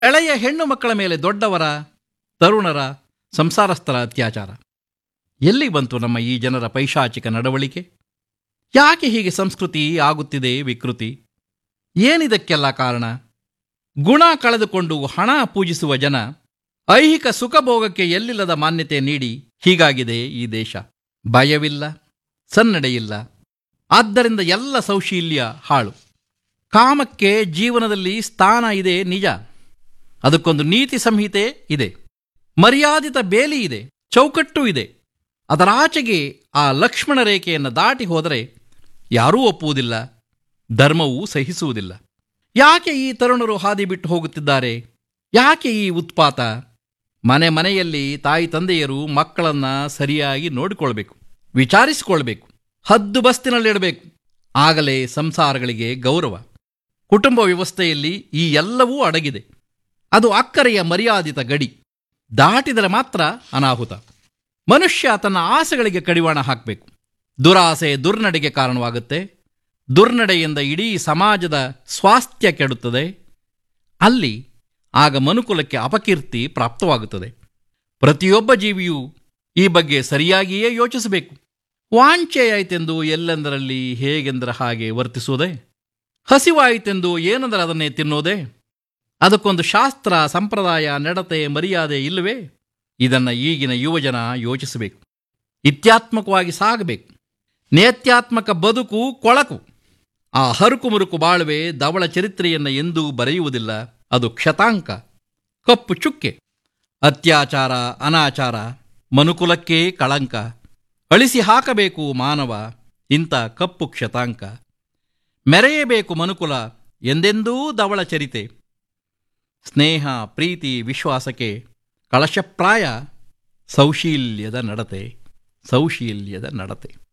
ಎಳೆಯ ಹೆಣ್ಣು ಮಕ್ಕಳ ಮೇಲೆ ದೊಡ್ಡವರ ತರುಣರ ಸಂಸಾರಸ್ಥರ ಅತ್ಯಾಚಾರ ಎಲ್ಲಿ ಬಂತು ನಮ್ಮ ಈ ಜನರ ಪೈಶಾಚಿಕ ನಡವಳಿಕೆ ಯಾಕೆ ಹೀಗೆ ಸಂಸ್ಕೃತಿ ಆಗುತ್ತಿದೆ ವಿಕೃತಿ ಏನಿದಕ್ಕೆಲ್ಲ ಕಾರಣ ಗುಣ ಕಳೆದುಕೊಂಡು ಹಣ ಪೂಜಿಸುವ ಜನ ಐಹಿಕ ಸುಖಭೋಗಕ್ಕೆ ಎಲ್ಲಿಲ್ಲದ ಮಾನ್ಯತೆ ನೀಡಿ ಹೀಗಾಗಿದೆ ಈ ದೇಶ ಭಯವಿಲ್ಲ ಸನ್ನಡೆಯಿಲ್ಲ ಆದ್ದರಿಂದ ಎಲ್ಲ ಸೌಶೀಲ್ಯ ಹಾಳು ಕಾಮಕ್ಕೆ ಜೀವನದಲ್ಲಿ ಸ್ಥಾನ ಇದೆ ನಿಜ ಅದಕ್ಕೊಂದು ನೀತಿ ಸಂಹಿತೆ ಇದೆ ಮರ್ಯಾದಿತ ಬೇಲಿ ಇದೆ ಚೌಕಟ್ಟು ಇದೆ ಅದರಾಚೆಗೆ ಆ ಲಕ್ಷ್ಮಣ ರೇಖೆಯನ್ನು ದಾಟಿ ಹೋದರೆ ಯಾರೂ ಒಪ್ಪುವುದಿಲ್ಲ ಧರ್ಮವೂ ಸಹಿಸುವುದಿಲ್ಲ ಯಾಕೆ ಈ ತರುಣರು ಹಾದಿ ಬಿಟ್ಟು ಹೋಗುತ್ತಿದ್ದಾರೆ ಯಾಕೆ ಈ ಉತ್ಪಾತ ಮನೆ ಮನೆಯಲ್ಲಿ ತಾಯಿ ತಂದೆಯರು ಮಕ್ಕಳನ್ನ ಸರಿಯಾಗಿ ನೋಡಿಕೊಳ್ಬೇಕು ವಿಚಾರಿಸಿಕೊಳ್ಬೇಕು ಹದ್ದು ಬಸ್ತಿನಲ್ಲಿಡಬೇಕು ಆಗಲೇ ಸಂಸಾರಗಳಿಗೆ ಗೌರವ ಕುಟುಂಬ ವ್ಯವಸ್ಥೆಯಲ್ಲಿ ಈ ಎಲ್ಲವೂ ಅಡಗಿದೆ ಅದು ಅಕ್ಕರೆಯ ಮರ್ಯಾದಿತ ಗಡಿ ದಾಟಿದರೆ ಮಾತ್ರ ಅನಾಹುತ ಮನುಷ್ಯ ತನ್ನ ಆಸೆಗಳಿಗೆ ಕಡಿವಾಣ ಹಾಕಬೇಕು ದುರಾಸೆ ದುರ್ನಡೆಗೆ ಕಾರಣವಾಗುತ್ತೆ ದುರ್ನಡೆಯಿಂದ ಇಡೀ ಸಮಾಜದ ಸ್ವಾಸ್ಥ್ಯ ಕೆಡುತ್ತದೆ ಅಲ್ಲಿ ಆಗ ಮನುಕುಲಕ್ಕೆ ಅಪಕೀರ್ತಿ ಪ್ರಾಪ್ತವಾಗುತ್ತದೆ ಪ್ರತಿಯೊಬ್ಬ ಜೀವಿಯೂ ಈ ಬಗ್ಗೆ ಸರಿಯಾಗಿಯೇ ಯೋಚಿಸಬೇಕು ವಾಂಚೆಯಾಯಿತೆಂದು ಎಲ್ಲೆಂದರಲ್ಲಿ ಹೇಗೆಂದರ ಹಾಗೆ ವರ್ತಿಸುವುದೇ ಹಸಿವಾಯಿತೆಂದು ಏನಂದರೆ ಅದನ್ನೇ ತಿನ್ನೋದೇ ಅದಕ್ಕೊಂದು ಶಾಸ್ತ್ರ ಸಂಪ್ರದಾಯ ನಡತೆ ಮರ್ಯಾದೆ ಇಲ್ಲವೇ ಇದನ್ನು ಈಗಿನ ಯುವಜನ ಯೋಚಿಸಬೇಕು ಇತ್ಯಾತ್ಮಕವಾಗಿ ಸಾಗಬೇಕು ನೇತ್ಯಾತ್ಮಕ ಬದುಕು ಕೊಳಕು ಆ ಹರುಕು ಮುರುಕು ಬಾಳುವೆ ಧವಳ ಚರಿತ್ರೆಯನ್ನು ಎಂದೂ ಬರೆಯುವುದಿಲ್ಲ ಅದು ಕ್ಷತಾಂಕ ಕಪ್ಪು ಚುಕ್ಕೆ ಅತ್ಯಾಚಾರ ಅನಾಚಾರ ಮನುಕುಲಕ್ಕೇ ಕಳಂಕ ಅಳಿಸಿ ಹಾಕಬೇಕು ಮಾನವ ಇಂಥ ಕಪ್ಪು ಕ್ಷತಾಂಕ ಮೆರೆಯಬೇಕು ಮನುಕುಲ ಎಂದೆಂದೂ ಧವಳ ಚರಿತೆ ಸ್ನೇಹ ಪ್ರೀತಿ ವಿಶ್ವಾಸಕ್ಕೆ ಕಳಶಪ್ರಾಯ ಸೌಶೀಲ್ಯದ ನಡತೆ ಸೌಶೀಲ್ಯದ ನಡತೆ